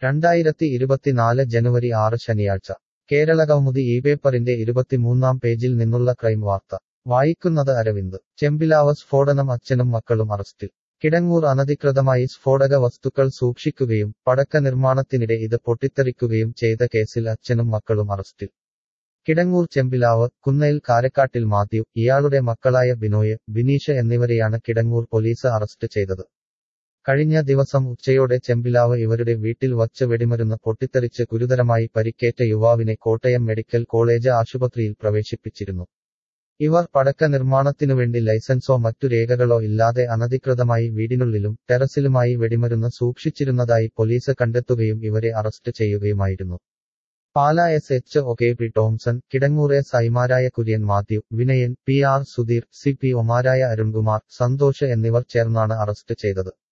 രണ്ടായിരത്തി ഇരുപത്തിനാല് ജനുവരി ആറ് ശനിയാഴ്ച കേരളകൗമുദി ഈ പേപ്പറിന്റെ ഇരുപത്തിമൂന്നാം പേജിൽ നിന്നുള്ള ക്രൈം വാർത്ത വായിക്കുന്നത് അരവിന്ദ് ചെമ്പിലാവ് സ്ഫോടനം അച്ഛനും മക്കളും അറസ്റ്റിൽ കിടങ്ങൂർ അനധികൃതമായി സ്ഫോടക വസ്തുക്കൾ സൂക്ഷിക്കുകയും പടക്ക നിർമ്മാണത്തിനിടെ ഇത് പൊട്ടിത്തെറിക്കുകയും ചെയ്ത കേസിൽ അച്ഛനും മക്കളും അറസ്റ്റിൽ കിടങ്ങൂർ ചെമ്പിലാവ് കുന്നയിൽ കാരക്കാട്ടിൽ മാത്യു ഇയാളുടെ മക്കളായ ബിനോയ് ബിനീഷ് എന്നിവരെയാണ് കിടങ്ങൂർ പോലീസ് അറസ്റ്റ് ചെയ്തത് കഴിഞ്ഞ ദിവസം ഉച്ചയോടെ ചെമ്പിലാവ് ഇവരുടെ വീട്ടിൽ വച്ച് വെടിമരുന്ന് പൊട്ടിത്തെറിച്ച് ഗുരുതരമായി പരിക്കേറ്റ യുവാവിനെ കോട്ടയം മെഡിക്കൽ കോളേജ് ആശുപത്രിയിൽ പ്രവേശിപ്പിച്ചിരുന്നു ഇവർ പടക്ക നിർമ്മാണത്തിനുവേണ്ടി ലൈസൻസോ മറ്റു രേഖകളോ ഇല്ലാതെ അനധികൃതമായി വീടിനുള്ളിലും ടെറസിലുമായി വെടിമരുന്ന് സൂക്ഷിച്ചിരുന്നതായി പോലീസ് കണ്ടെത്തുകയും ഇവരെ അറസ്റ്റ് ചെയ്യുകയുമായിരുന്നു Pala S H O K P Tomson Kidangoor S ഐമാരായ Kurian Mathew Vinayan P R Sudheer C P ഒമാരായ അരുൺകുമാർ സന്തോഷ് എന്നിവർ ചേർന്നാണ് അറസ്റ്റ് ചെയ്തത്